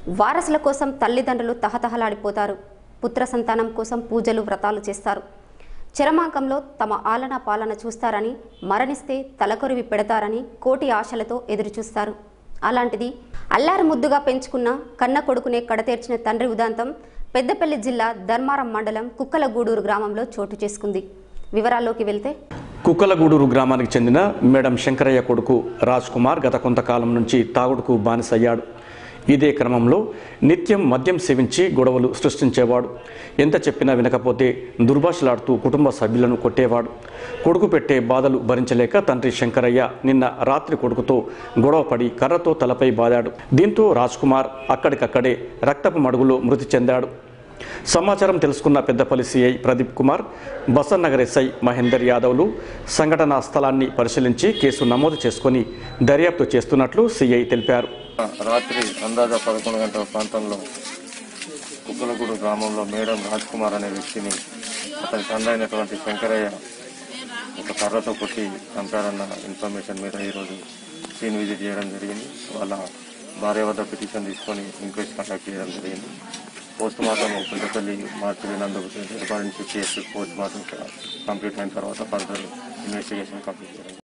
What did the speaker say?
వారసుల కోసం తల్లిదండ్రులు తహతహలాడిపోతారు పుత్ర సంతానం కోసం పూజలు వ్రతాలు చేస్తారు చరమాంకంలో తమ ఆలన పాలన చూస్తారని మరణిస్తే తలకొరివి పెడతారని కోటి ఆశలతో ఎదురుచూస్తారు అలాంటిది అల్లారు ముద్దుగా పెంచుకున్న కన్న కొడుకునే కడతేర్చిన తండ్రి ఉదాంతం పెద్దపల్లి జిల్లా ధర్మారం మండలం కుక్కలగూడూరు గ్రామంలో చోటు చేసుకుంది వివరాల్లోకి వెళ్తే కుక్కలగూడూరు గ్రామానికి చెందిన మేడం శంకరయ్య కొడుకు రాజ్ కుమార్ గత కొంతకాలం నుంచి తాగుడుకు బానిసయ్యాడు ఇదే క్రమంలో నిత్యం మద్యం సేవించి గొడవలు సృష్టించేవాడు ఎంత చెప్పినా వినకపోతే దుర్భాషలాడుతూ కుటుంబ సభ్యులను కొట్టేవాడు కొడుకు పెట్టే బాధలు భరించలేక తండ్రి శంకరయ్య నిన్న రాత్రి కొడుకుతో గొడవపడి కర్రతో తలపై బాదాడు దీంతో రాజ్ కుమార్ అక్కడికక్కడే రక్తపు మడుగులో మృతి చెందాడు సమాచారం తెలుసుకున్న పెద్దపల్లి సిఐ ప్రదీప్ కుమార్ బసన్నగర్ ఎస్ఐ మహేందర్ యాదవ్లు సంఘటనా స్థలాన్ని పరిశీలించి కేసు నమోదు చేసుకుని దర్యాప్తు చేస్తున్నట్లు సిఐ తెలిపారు రాత్రి అందాజ పదకొండు గంటల ప్రాంతంలో కుక్కలగూడు గ్రామంలో మేడం రాజ్ కుమార్ అనే వ్యక్తిని అతని తండ్రి అయినటువంటి శంకరయ్య ఒక కర్రతో కొట్టి చంపారన్న ఇన్ఫర్మేషన్ మీద ఈరోజు సీన్ విజిట్ చేయడం జరిగింది వాళ్ళ భార్య వద్ద పిటిషన్ తీసుకొని ఇంక్వెస్ట్ కండక్ట్ చేయడం జరిగింది పోస్ట్ మార్టం పెద్దపల్లి మార్చినందుకు department case post mortem complete అయిన తర్వాత ఫర్దర్ ఇన్వెస్టిగేషన్ కంప్లీట్ చేయడం